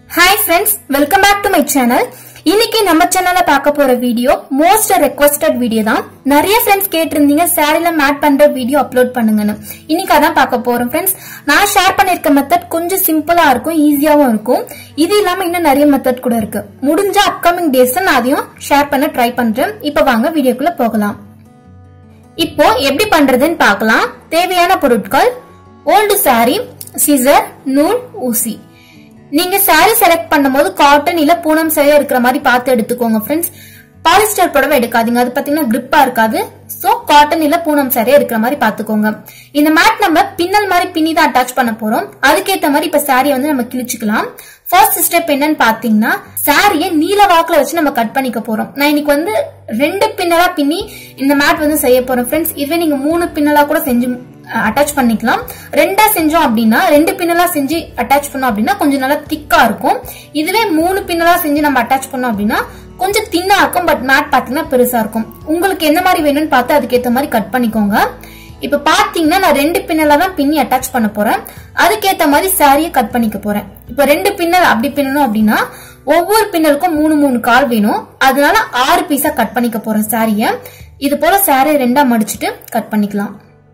hi friends welcome back to my channel இன்னைக்கு நம்ம சேனல்ல பார்க்க போற வீடியோ மோஸ்ட் ரெக்வஸ்டட் வீடியோ தான் நிறைய ஃப்ரெண்ட்ஸ் கேட்டிருந்தீங்க சாரில மேட் பண்ற வீடியோ அப்லோட் பண்ணுங்கன்னு இன்னைக்கு அதான் பார்க்க போறோம் ஃப்ரெண்ட்ஸ் நான் ஷேர் பண்ணிருக்க மெத்தட் கொஞ்சம் சிம்பிளா இருக்கும் ஈஸியாவும் இருக்கும் இது இல்லாம இன்னும் நிறைய மெத்தட் கூட இருக்கு முடிஞ்ச அப்கமிங் டேஸ் நான் அதையும் ஷேர் பண்ண ட்ரை பண்றேன் இப்ப வாங்க வீடியோக்குள்ள போகலாம் இப்போ எப்படி பண்றதுன்னு பார்க்கலாம் தேவையான பொருட்கள் ஓல்டு சாரி சிசர் நூல் ஊசி நீங்க சாரி செலக்ட் பண்ணும்போது காட்டன் இல்ல பூனம் சரியா இருக்கிற மாதிரி பார்த்து எடுத்துக்கோங்க ஃப்ரெண்ட்ஸ் பாலிஸ்டர் புடவை எடுக்காதீங்க அது பாத்தீங்கன்னா கிரிப்பா இருக்காது சோ காட்டன் இல்ல பூனம் சரியா இருக்கிற மாதிரி பாத்துக்கோங்க இந்த மேட் நம்ம பின்னல் மாதிரி பின்னி தான் அட்டாச் பண்ண போறோம் அதுக்கேத்த மாதிரி இப்ப சாரியை வந்து நம்ம கிழிச்சுக்கலாம் ஃபர்ஸ்ட் ஸ்டெப் என்னன்னு பாத்தீங்கன்னா சாரியை நீல வாக்குல வச்சு நம்ம கட் பண்ணிக்க போறோம் நான் இன்னைக்கு வந்து ரெண்டு பின்னலா பின்னி இந்த மேட் வந்து செய்ய போறோம் ஃப்ரெண்ட்ஸ் இதுவே நீங்க மூணு பின்னலா கூட செஞ்சு அட்டாச் பண்ணிக்கலாம் ரெண்டா செஞ்சோம் அப்படின்னா ரெண்டு பின்னலா செஞ்சு அட்டாச் பண்ணோம் அப்படின்னா கொஞ்சம் நல்லா திக்கா இருக்கும் இதுவே மூணு பின்னலா செஞ்சு நம்ம அட்டாச் பண்ணோம் அப்படின்னா கொஞ்சம் தின்னா இருக்கும் பட் மேட் பாத்தீங்கன்னா பெருசா இருக்கும் உங்களுக்கு எந்த மாதிரி வேணும்னு பார்த்து அதுக்கேத்த மாதிரி கட் பண்ணிக்கோங்க இப்ப பாத்தீங்கன்னா நான் ரெண்டு பின்னலா தான் பின்னி அட்டாச் பண்ண போறேன் அதுக்கேத்த மாதிரி சாரியை கட் பண்ணிக்க போறேன் இப்ப ரெண்டு பின்னல் அப்படி பின்னணும் அப்படின்னா ஒவ்வொரு பின்னலுக்கும் மூணு மூணு கால் வேணும் அதனால ஆறு பீஸா கட் பண்ணிக்க போறேன் சாரிய இது போல சாரியை ரெண்டா மடிச்சிட்டு கட் பண்ணிக்கலாம்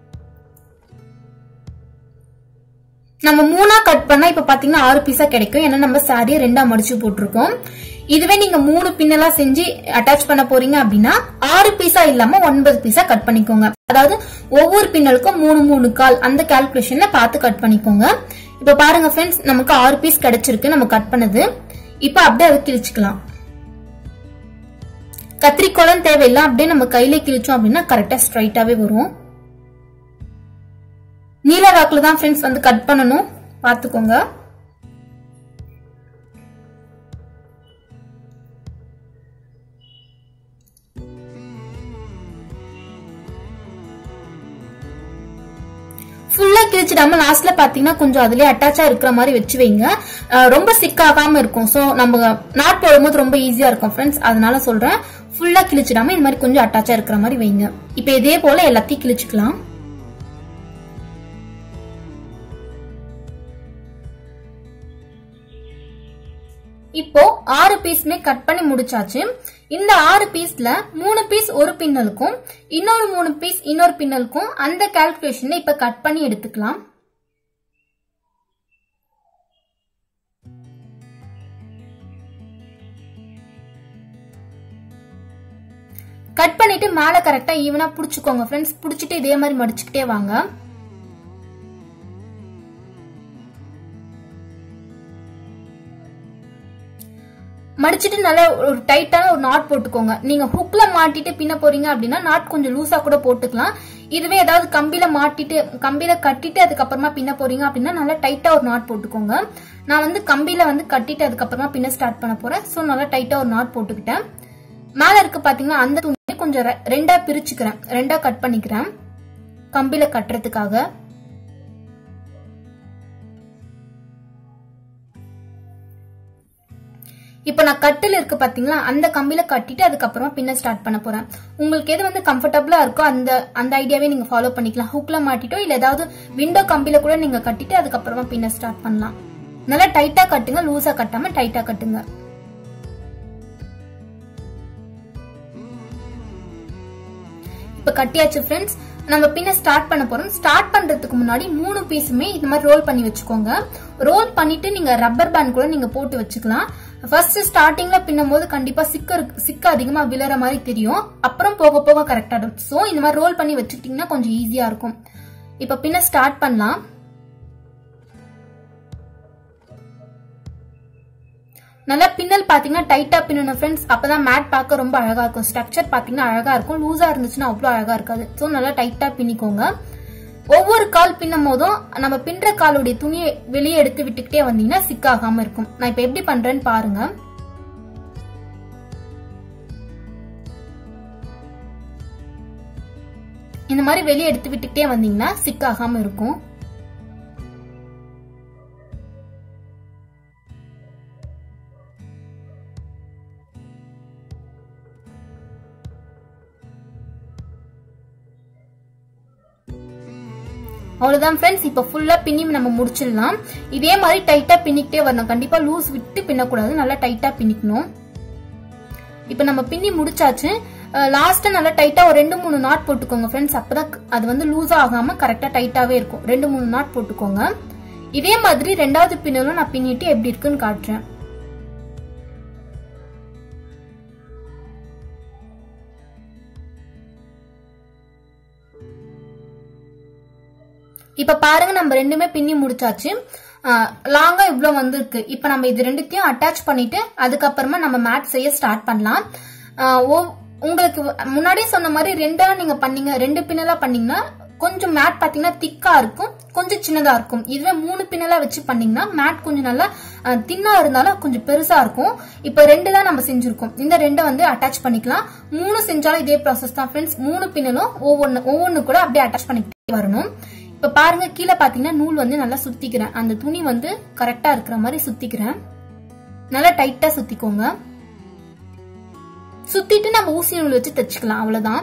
நம்ம மூணா கட் பண்ணா இப்ப பாத்தீங்கன்னா ஆறு பீஸா கிடைக்கும் ஏன்னா நம்ம சாரியை ரெண்டா மடிச்சு போட்டிருக்கோம் இதுவே நீங்க மூணு பின்னலா செஞ்சு அட்டாச் பண்ண போறீங்க அப்படின்னா ஆறு பீஸா இல்லாம ஒன்பது பீஸா கட் பண்ணிக்கோங்க அதாவது ஒவ்வொரு பின்னலுக்கும் மூணு மூணு கால் அந்த கால்குலேஷன்ல பார்த்து கட் பண்ணிக்கோங்க இப்ப பாருங்க ஃப்ரெண்ட்ஸ் நமக்கு ஆறு பீஸ் கிடைச்சிருக்கு நம்ம கட் பண்ணது இப்ப அப்படியே அதை கிழிச்சுக்கலாம் கத்திரிக்கோளம் தேவையில்லை அப்படியே நம்ம கையில கிழிச்சோம் அப்படின்னா கரெக்டா ஸ்ட்ரைட்டாவே வரும் நீல வாக்குல தான் ஃப்ரெண்ட்ஸ் வந்து கட் பண்ணணும் பாத்துக்கோங்க ஃபுல்லா கிழிச்சிடாம லாஸ்ட்ல பாத்தீங்கன்னா கொஞ்சம் அதுலயே அட்டாச்சா இருக்கிற மாதிரி வச்சு வைங்க ரொம்ப சிக் ஆகாம இருக்கும் சோ நம்ம நாட் போடும்போது ரொம்ப ஈஸியா இருக்கும் ஃப்ரெண்ட்ஸ் அதனால சொல்றேன் ஃபுல்லா கிழிச்சிடாம இந்த மாதிரி கொஞ்சம் அட்டாச்சா இருக்கிற மாதிரி வைங்க இப்ப இதே போல எல்லாத்தையும் கிழிச்சுக்கலாம் இப்போ ஆறு பீஸ்மே கட் பண்ணி முடிச்சாச்சு இந்த ஆறு பீஸ்ல மூணு பீஸ் ஒரு பின்னலுக்கும் இன்னொரு மூணு பீஸ் இன்னொரு பின்னலுக்கும் அந்த கால்குலேஷன்ல இப்ப கட் பண்ணி எடுத்துக்கலாம் கட் பண்ணிட்டு மேல கரெக்டா ஈவனா புடிச்சுக்கோங்க ஃப்ரெண்ட்ஸ் புடிச்சிட்டு இதே மாதிரி மடிச்சுக்கிட்டே வாங்க மடிச்சிட்டு நல்லா ஒரு டைட்டான ஒரு நாட் போட்டுக்கோங்க நீங்க ஹுக்ல மாட்டிட்டு பின்ன போறீங்க அப்படின்னா நாட் கொஞ்சம் லூசா கூட போட்டுக்கலாம் இதுவே ஏதாவது கம்பியில மாட்டிட்டு கம்பியில கட்டிட்டு அதுக்கப்புறமா பின்ன போறீங்க அப்படின்னா நல்லா டைட்டா ஒரு நாட் போட்டுக்கோங்க நான் வந்து கம்பியில வந்து கட்டிட்டு அதுக்கப்புறமா பின்ன ஸ்டார்ட் பண்ண போறேன் சோ நல்லா டைட்டா ஒரு நாட் போட்டுக்கிட்டேன் மேல இருக்கு பாத்தீங்கன்னா அந்த துணியை கொஞ்சம் ரெண்டா பிரிச்சுக்கிறேன் ரெண்டா கட் பண்ணிக்கிறேன் கம்பியில கட்டுறதுக்காக இப்போ நான் கட்டில் இருக்கு பாத்தீங்களா அந்த கம்பியில கட்டிட்டு அதுக்கப்புறமா பின்ன ஸ்டார்ட் பண்ண போறேன் உங்களுக்கு எது வந்து கம்ஃபர்டபுளா இருக்கோ அந்த அந்த ஐடியாவே நீங்க ஃபாலோ பண்ணிக்கலாம் ஹுக்ல மாட்டிட்டோ இல்ல ஏதாவது விண்டோ கம்பியில கூட நீங்க கட்டிட்டு அதுக்கப்புறமா பின்ன ஸ்டார்ட் பண்ணலாம் நல்லா டைட்டா கட்டுங்க லூசா கட்டாம டைட்டா கட்டுங்க இப்ப கட்டியாச்சு ஃப்ரெண்ட்ஸ் நம்ம பின்ன ஸ்டார்ட் பண்ண போறோம் ஸ்டார்ட் பண்றதுக்கு முன்னாடி மூணு பீஸுமே இது மாதிரி ரோல் பண்ணி வச்சுக்கோங்க ரோல் பண்ணிட்டு நீங்க ரப்பர் பேண்ட் கூட நீங்க போட்டு வச்சுக்கலாம் ஃபர்ஸ்ட் ஸ்டார்டிங்ல பின்னும் போது கண்டிப்பா சிக்க சிக்க அதிகமா விழற மாதிரி தெரியும் அப்புறம் போக போக கரெக்டா இருக்கும் சோ இந்த மாதிரி ரோல் பண்ணி வச்சுக்கிட்டீங்கன்னா கொஞ்சம் ஈஸியா இருக்கும் இப்ப பின்ன ஸ்டார்ட் பண்ணலாம் நல்லா பின்னல் பாத்தீங்கன்னா டைட்டா பின்னணும் ஃப்ரெண்ட்ஸ் அப்பதான் மேட் பார்க்க ரொம்ப அழகா இருக்கும் ஸ்ட்ரக்சர் பாத்தீங்கன்னா அழகா இருக்கும் லூசா இருந்துச்சுன்னா அவ்வளவு அழகா இருக்காது சோ நல்லா டைட்டா பின்னிக்கோங்க ஒவ்வொரு கால் பின்னும் போதும் நம்ம பின்ற காலுடைய துணியை வெளியே எடுத்து விட்டுக்கிட்டே வந்தீங்கன்னா சிக்காகாம இருக்கும் நான் இப்ப எப்படி பண்றேன்னு பாருங்க இந்த மாதிரி வெளியே எடுத்து விட்டுக்கிட்டே வந்தீங்கன்னா சிக்காகாம இருக்கும் அவ்வளவுதான் ஃப்ரெண்ட்ஸ் இப்போ ஃபுல்லா பின்னி நம்ம முடிச்சிடலாம் இதே மாதிரி டைட்டா பின்னிக்கிட்டே வரணும் கண்டிப்பா லூஸ் விட்டு பின்னக்கூடாது நல்லா டைட்டா பின்னிக்கணும் இப்போ நம்ம பின்னி முடிச்சாச்சு லாஸ்டா நல்லா டைட்டா ஒரு ரெண்டு மூணு நாட் போட்டுக்கோங்க ஃப்ரெண்ட்ஸ் அப்பதான் அது வந்து லூஸ் ஆகாம கரெக்டா டைட்டாவே இருக்கும் ரெண்டு மூணு நாட் போட்டுக்கோங்க இதே மாதிரி ரெண்டாவது பின்னலும் நான் பின்னிட்டு எப்படி இருக்குன்னு காட்டுறேன் இப்ப பாருங்க நம்ம ரெண்டுமே பின்னி முடிச்சாச்சு லாங்கா இவ்ளோ வந்திருக்கு இப்ப நம்ம இது ரெண்டுத்தையும் அட்டாச் பண்ணிட்டு அதுக்கப்புறமா நம்ம மேட் செய்ய ஸ்டார்ட் பண்ணலாம் ஆஹ் ஒவ்- உங்களுக்கு முன்னாடியே சொன்ன மாதிரி ரெண்டா நீங்க பண்ணீங்க ரெண்டு பின்னலா பண்ணீங்கன்னா கொஞ்சம் மேட் பாத்தீங்கன்னா திக்கா இருக்கும் கொஞ்சம் சின்னதா இருக்கும் இதுவே மூணு பின்னலா வச்சு பண்ணீங்கன்னா மேட் கொஞ்சம் நல்லா தின்னா இருந்தாலும் கொஞ்சம் பெருசா இருக்கும் இப்ப ரெண்டு தான் நம்ம செஞ்சிருக்கோம் இந்த ரெண்டை வந்து அட்டாச் பண்ணிக்கலாம் மூணு செஞ்சாலும் இதே ப்ராசஸ் தான் ஃப்ரெண்ட்ஸ் மூணு பின்னலும் ஒவ்வொன்னு ஒவ்வொன்னு கூட அப்படியே அட்டாச் பண்ணிக்கிட்டே வரணும் இப்ப பாருங்க கீழே பாத்தீங்கன்னா நூல் வந்து நல்லா சுத்திக்கிறேன் அந்த துணி வந்து கரெக்டா இருக்கிற மாதிரி சுத்திக்கிறேன் நல்லா டைட்டா சுத்திக்கோங்க சுத்திட்டு நம்ம ஊசி நூல் வச்சு தைச்சுக்கலாம் அவ்வளவுதான்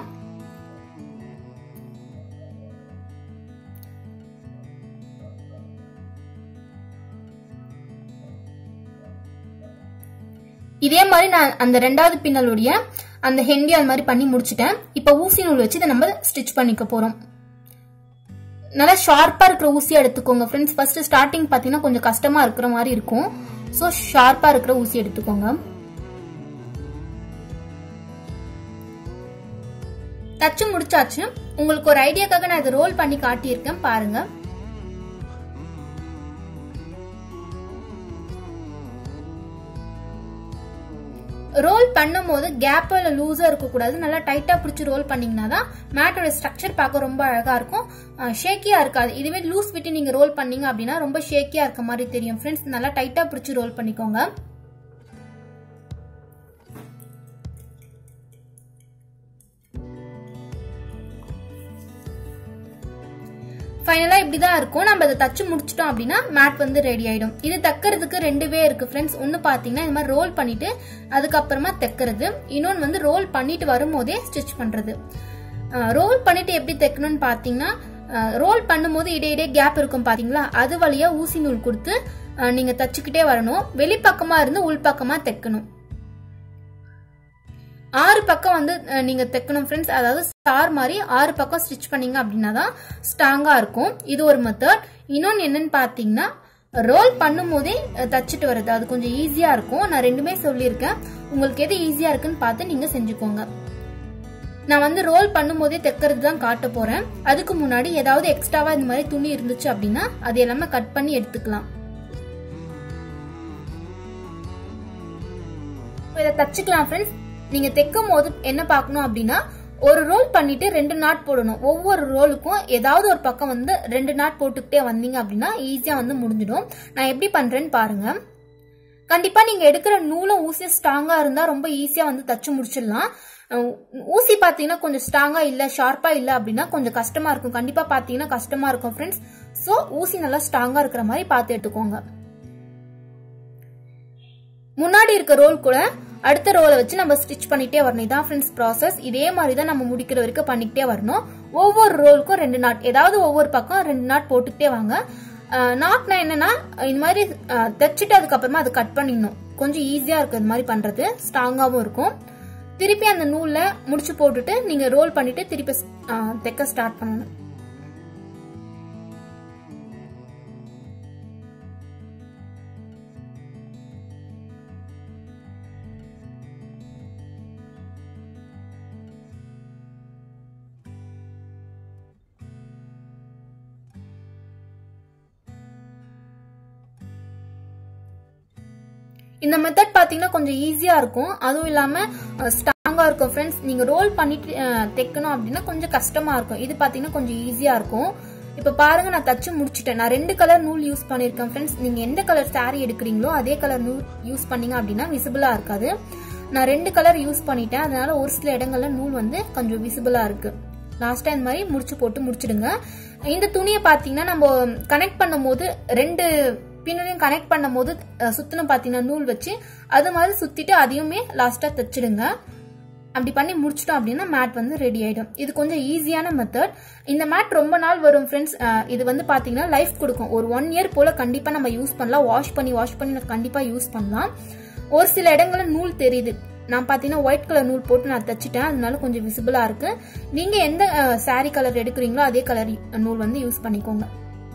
இதே மாதிரி நான் அந்த ரெண்டாவது பின்னலுடைய அந்த ஹெண்டி அது மாதிரி பண்ணி முடிச்சிட்டேன் இப்ப ஊசி நூல் வச்சு இதை நம்ம ஸ்டிச் பண்ணிக்க போறோம் நல்லா ஷார்ப்பா இருக்கிற ஊசியா எடுத்துக்கோங்க ஃப்ரெண்ட்ஸ் ஃபர்ஸ்ட் ஸ்டார்டிங் பாத்தீங்கன்னா கொஞ்சம் கஷ்டமா இருக்கிற மாதிரி இருக்கும் சோ ஷார்ப்பா இருக்கிற ஊசி எடுத்துக்கோங்க தச்சு முடிச்சாச்சு உங்களுக்கு ஒரு ஐடியாக்காக நான் இதை ரோல் பண்ணி காட்டியிருக்கேன் பாருங்க ரோல் பண்ணும் போது கேப் இல்ல லூஸா இருக்க கூடாது நல்லா டைட்டா பிடிச்சி ரோல் பண்ணீங்கன்னா தான் மேட்டோட ஸ்ட்ரக்சர் பார்க்க ரொம்ப அழகா இருக்கும் ஷேக்கியா இருக்காது இதுவே லூஸ் விட்டு நீங்க ரோல் பண்ணீங்க அப்படின்னா ரொம்ப ஷேக்கியா இருக்க மாதிரி தெரியும் ஃப்ரெண்ட்ஸ் நல்லா டைட்டா பிடிச்சி ரோல் பண்ணிக்கோங்க ஃபைனலா இப்படிதான் இருக்கும் நம்ம அதை தச்சு முடிச்சிட்டோம் அப்படின்னா மேட் வந்து ரெடி ஆயிடும் இது தைக்கிறதுக்கு ரெண்டு வே இருக்கு ஃப்ரெண்ட்ஸ் ஒன்னு பாத்தீங்கன்னா இந்த மாதிரி ரோல் பண்ணிட்டு அதுக்கப்புறமா தைக்கிறது இன்னொன்னு வந்து ரோல் பண்ணிட்டு வரும்போதே ஸ்டிச் பண்றது ரோல் பண்ணிட்டு எப்படி தைக்கணும்னு பாத்தீங்கன்னா ரோல் பண்ணும்போது இடையிடையே கேப் இருக்கும் பாத்தீங்களா அது வழியா ஊசி நூல் கொடுத்து அஹ், நீங்க தச்சுக்கிட்டே வரணும் வெளிப்பக்கமா இருந்து உள்பக்கமா தைக்கணும் ஆறு பக்கம் வந்து அஹ், நீங்க தைக்கணும் ஃப்ரெண்ட்ஸ் அதாவது ஸ்டார் மாதிரி ஆறு பக்கம் ஸ்டிச் பண்ணீங்க அப்படின்னா தான் ஸ்ட்ராங்கா இருக்கும் இது ஒரு மெத்தட் இன்னொன்னு என்னன்னு பாத்தீங்கன்னா ரோல் பண்ணும்போதே அஹ், தச்சுட்டு வருது அது கொஞ்சம் ஈஸியா இருக்கும் நான் ரெண்டுமே சொல்லியிருக்கேன் உங்களுக்கு எது ஈஸியா இருக்குன்னு பார்த்து நீங்க செஞ்சுக்கோங்க நான் வந்து ரோல் பண்ணும்போதே தைக்கிறது தான் காட்ட போறேன் அதுக்கு முன்னாடி ஏதாவது எக்ஸ்ட்ராவா இந்த மாதிரி துணி இருந்துச்சு அப்படின்னா அது எல்லாமே கட் பண்ணி எடுத்துக்கலாம் இதை தச்சுக்கலாம் ஃப்ரெண்ட்ஸ் நீங்க தைக்கும் போது என்ன பார்க்கணும் அப்படின்னா ஒரு ரோல் பண்ணிட்டு ரெண்டு நாட் போடணும் ஒவ்வொரு ரோலுக்கும் ஏதாவது ஒரு பக்கம் வந்து ரெண்டு நாட் போட்டுக்கிட்டே வந்தீங்க அப்படின்னா ஈஸியா வந்து முடிஞ்சிடும் நான் எப்படி பண்றேன்னு பாருங்க கண்டிப்பா நீங்க எடுக்கிற நூலும் ஊசியும் ஸ்ட்ராங்கா இருந்தா ரொம்ப ஈஸியா வந்து தச்சு முடிச்சிடலாம் அஹ் ஊசி பாத்தீங்கன்னா கொஞ்சம் ஸ்ட்ராங்கா இல்ல ஷார்ப்பா இல்ல அப்படின்னா கொஞ்சம் கஷ்டமா இருக்கும் கண்டிப்பா பாத்தீங்கன்னா கஷ்டமா இருக்கும் ஃப்ரெண்ட்ஸ் சோ ஊசி நல்லா ஸ்ட்ராங்கா இருக்கிற மாதிரி பார்த்து எடுத்துக்கோங்க முன்னாடி இருக்க ரோல் கூட அடுத்த ரோலை வச்சு நம்ம ஸ்டிச் பண்ணிட்டே வரணும் இதான் ஃப்ரெண்ட்ஸ் ப்ராசஸ் இதே மாதிரி தான் நம்ம முடிக்கிற வரைக்கும் பண்ணிக்கிட்டே வரணும் ஒவ்வொரு ரோலுக்கும் ரெண்டு நாட் ஏதாவது ஒவ்வொரு பக்கம் ரெண்டு நாட் போட்டுக்கிட்டே வாங்க நாட்னா என்னன்னா இந்த மாதிரி அஹ், தைச்சிட்டு அதுக்கப்புறமா அதை கட் பண்ணிடணும் கொஞ்சம் ஈஸியா இருக்கும் இந்த மாதிரி பண்றது ஸ்ட்ராங்காவும் இருக்கும் திருப்பி அந்த நூல்ல முடிச்சு போட்டுட்டு நீங்க ரோல் பண்ணிட்டு திருப்பி அஹ், தைக்க ஸ்டார்ட் பண்ணணும் இந்த மெத்தட் பாத்தீங்கன்னா கொஞ்சம் ஈஸியா இருக்கும் அதுவும் இல்லாம ஸ்ட்ராங்கா இருக்கும் ஃப்ரெண்ட்ஸ் நீங்க ரோல் பண்ணிட்டு அஹ், தைக்கணும் அப்படின்னா கொஞ்சம் கஷ்டமா இருக்கும் இது பாத்தீங்கன்னா கொஞ்சம் ஈஸியா இருக்கும் இப்ப பாருங்க நான் தச்சு முடிச்சிட்டேன் நான் ரெண்டு கலர் நூல் யூஸ் பண்ணிருக்கேன் ஃப்ரெண்ட்ஸ் நீங்க எந்த கலர் saree எடுக்கிறீங்களோ அதே கலர் நூல் யூஸ் பண்ணீங்க அப்படின்னா விசிபிளா இருக்காது நான் ரெண்டு கலர் யூஸ் பண்ணிட்டேன் அதனால ஒரு சில இடங்கள்ல நூல் வந்து கொஞ்சம் விசிபிளா இருக்கு லாஸ்டா இந்த மாதிரி முடிச்சு போட்டு முடிச்சிடுங்க இந்த துணியை பாத்தீங்கன்னா நம்ம கனெக்ட் பண்ணும்போது ரெண்டு பின்னரையும் கனெக்ட் பண்ணும்போது அஹ், சுத்தணும் பாத்தீங்கன்னா நூல் வச்சு அது மாதிரி சுத்திட்டு அதையுமே லாஸ்டா தச்சிடுங்க அப்படி பண்ணி முடிச்சிட்டோம் அப்படின்னா மேட் வந்து ரெடி ஆயிடும் இது கொஞ்சம் ஈஸியான மெத்தட் இந்த மேட் ரொம்ப நாள் வரும் ஃப்ரெண்ட்ஸ் இது வந்து பாத்தீங்கன்னா லைஃப் கொடுக்கும் ஒரு ஒன் இயர் போல கண்டிப்பா நம்ம யூஸ் பண்ணலாம் வாஷ் பண்ணி வாஷ் பண்ணி கண்டிப்பா யூஸ் பண்ணலாம் ஒரு சில இடங்கள்ல நூல் தெரியுது நான் பாத்தீங்கன்னா ஒயிட் கலர் நூல் போட்டு நான் தச்சிட்டேன் அதனால கொஞ்சம் விசிபிளா இருக்கு நீங்க எந்த சாரி கலர் எடுக்கிறீங்களோ அதே கலர் நூல் வந்து யூஸ் பண்ணிக்கோங்க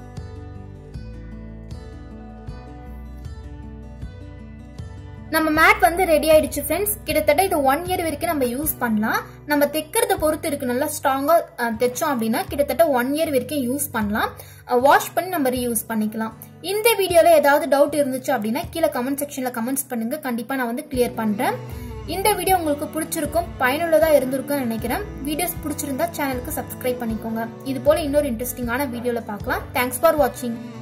நம்ம மேட் வந்து ரெடி ஆயிடுச்சு ஃப்ரெண்ட்ஸ் கிட்டத்தட்ட இது ஒன் இயர் வரைக்கும் நம்ம யூஸ் பண்ணலாம் நம்ம தைக்கிறத பொறுத்து இருக்கு நல்லா ஸ்ட்ராங்கா தைச்சோம் அப்படின்னா கிட்டத்தட்ட ஒன் இயர் வரைக்கும் யூஸ் பண்ணலாம் வாஷ் பண்ணி நம்ம ரீயூஸ் பண்ணிக்கலாம் இந்த வீடியோல ஏதாவது டவுட் இருந்துச்சு அப்படின்னா கீழே கமெண்ட் செக்ஷன்ல கமெண்ட்ஸ் பண்ணுங்க கண்டிப்பா நான் வந்து கிளியர் பண்றேன் இந்த வீடியோ உங்களுக்கு பிடிச்சிருக்கும் பயனுள்ளதா இருந்திருக்கும் நினைக்கிறேன் வீடியோஸ் பிடிச்சிருந்தா சேனலுக்கு சப்ஸ்கிரைப் பண்ணிக்கோங்க இது போல இன்னொரு இன்ட்ரெஸ்டிங்கான வீடியோல பார்க்கலாம் தேங்க்ஸ் ஃபார் வாட்சிங்